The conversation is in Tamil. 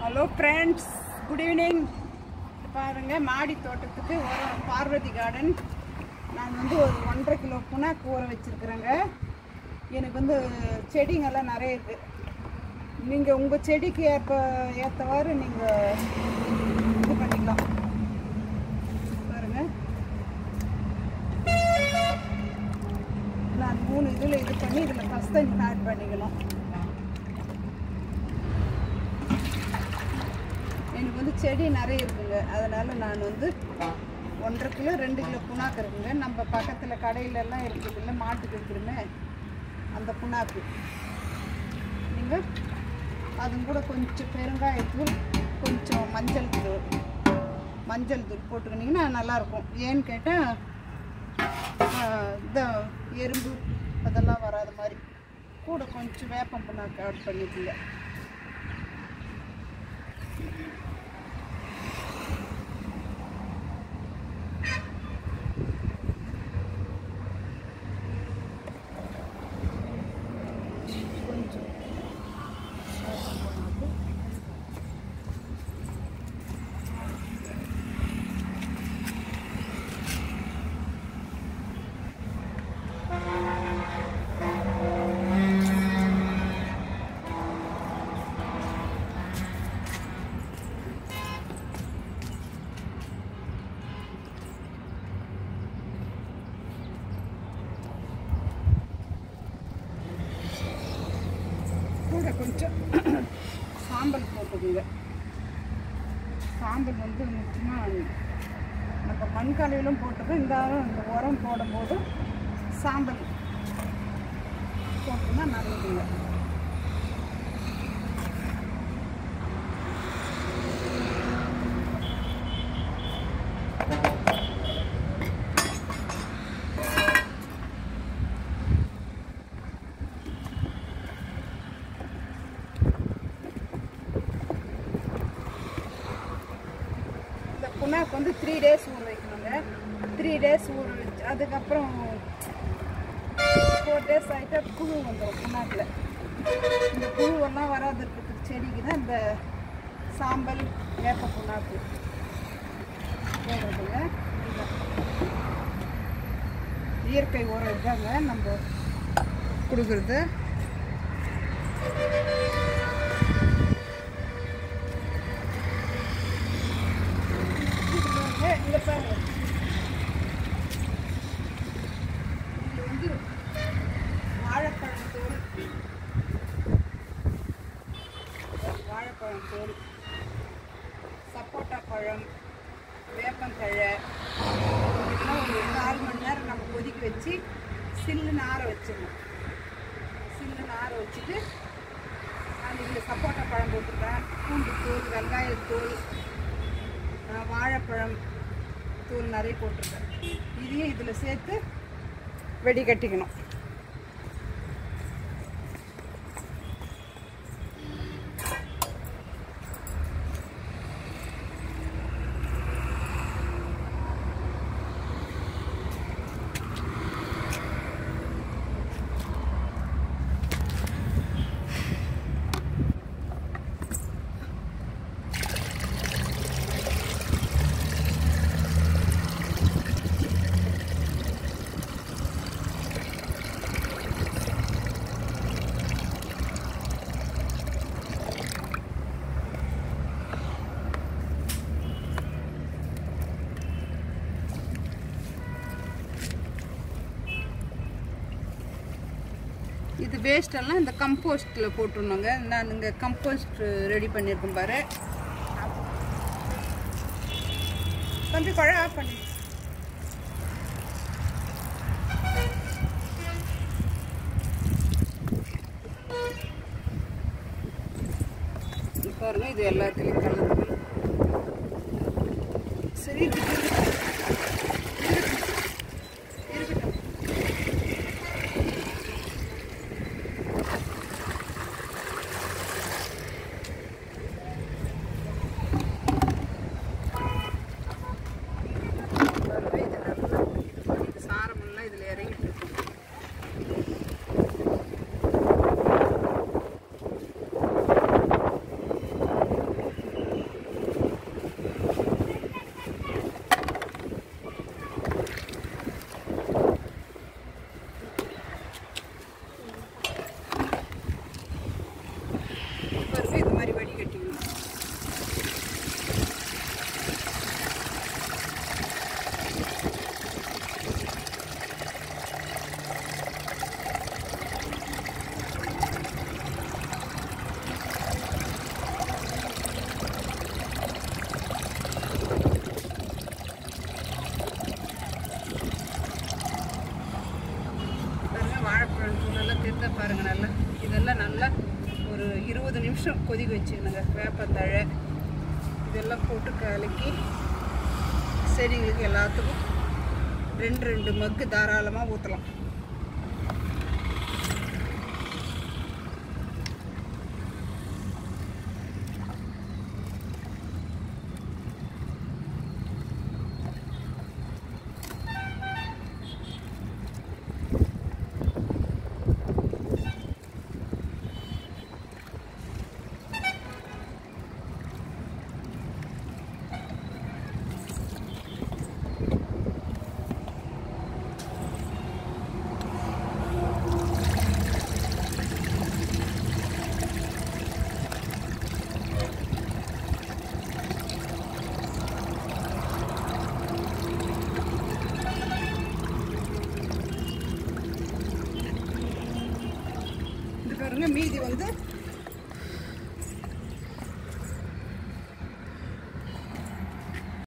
ஹலோ ஃப்ரெண்ட்ஸ் குட் ஈவினிங் பாருங்க மாடி தோட்டத்துக்கு உரம் பார்வதி கார்டன் நான் வந்து ஒரு ஒன்றரை கிலோ புனாக்கு ஊற வச்சுருக்குறேங்க எனக்கு வந்து செடிங்கெல்லாம் நிறைய இருக்குது நீங்கள் உங்கள் செடிக்கு ஏற்ப ஏற்றவாறு நீங்கள் இது பண்ணிக்கலாம் பாருங்க நான் மூணு இதில் இது பண்ணி இதில் ஃபஸ்ட் டைம் ஆட் பண்ணிக்கணும் எனக்கு வந்து செடி நிறைய இருக்குங்க அதனால் நான் வந்து ஒன்றரை கிலோ ரெண்டு கிலோ புண்ணாக்கு இருக்குங்க நம்ம பக்கத்தில் கடையில எல்லாம் இருக்குது இல்லை மாட்டுக்கு இருக்குதுமே அந்த புண்ணாக்கு நீங்கள் அதுவும் கூட கொஞ்சம் பெருங்காயத்தூள் கொஞ்சம் மஞ்சள் தூள் மஞ்சள் தூள் போட்டுக்கிட்டிங்கன்னா நல்லாயிருக்கும் ஏன்னு கேட்டால் இந்த எறும்பு அதெல்லாம் வராத மாதிரி கூட கொஞ்சம் வேப்பம் புண்ணாக்கு ஆட் பண்ணிக்கோங்க கொஞ்சம் கூட கொஞ்சம் சாம்பல் போட்டுக்குங்க சாம்பல் வந்து முக்கியமாக நம்ம மண்கலையிலும் போட்டுக்கோம் இருந்தாலும் இந்த உரம் போடும்போது சாம்பல் போட்டோம்னா நல்லதுங்க இந்த புண்ணாக்கு வந்து த்ரீ டேஸ் ஊற வைக்கணுங்க த்ரீ டேஸ் ஊற வச்சு அதுக்கப்புறம் ஃபோர் டேஸ் ஆகிட்டா புழு வந்துடும் புண்ணாக்கில் இந்த புழுவெல்லாம் வராது இருக்கிறதுக்கு செடிக்கு தான் இந்த சாம்பல் வேப்ப புண்ணாக்கு போடுறதுங்க இதுதான். இயற்கை உரம் இதாங்க நம்ம கொடுக்குறது பாருங்க, இங்க பாருங்க. இது வந்து வாழைப்பழம் தோல் வாழைப்பழம் தோல் சப்போட்டா பழம் வேப்பந்தழை இதெல்லாம் ஒரு நாலு மணி நேரம் நம்ம கொதிக்க வச்சு சில்லுன்னு ஆற வச்சிடணும் சில்லுன்னு ஆற வச்சுட்டு நான் இதில் சப்போட்டா பழம் போட்டிருக்கேன் பூண்டு தூள் வெங்காயத்தூள் நான் வாழைப்பழம் தூள் நிறைய போட்டிருக்கேன் இதையும் இதில் சேர்த்து வெடி கட்டிக்கணும் இது வேஸ்டெல்லாம் இந்த கம்போஸ்ட்டில் போட்டுருணுங்க நான் இங்கே கம்போஸ்ட் ரெடி பண்ணியிருக்கேன் பாரு தம்பி குழ ஆஃப் பண்ணி இது பாருங்க இது எல்லாத்துலேயும் கலந்து சரி இது இருக்கட்டும் பாருங்க, இது நல்லா இது சாரமெல்லாம் இதில் இறங்கிட்டு இருக்கும் ஒரு இருபது நிமிஷம் கொதிக்க வச்சுக்கணுங்க வேப்பந்தழை இதெல்லாம் போட்டு கலக்கி செடிங்களுக்கு எல்லாத்துக்கும் ரெண்டு ரெண்டு மக்கு தாராளமாக ஊற்றலாம் இது பாருங்க மீதி வந்து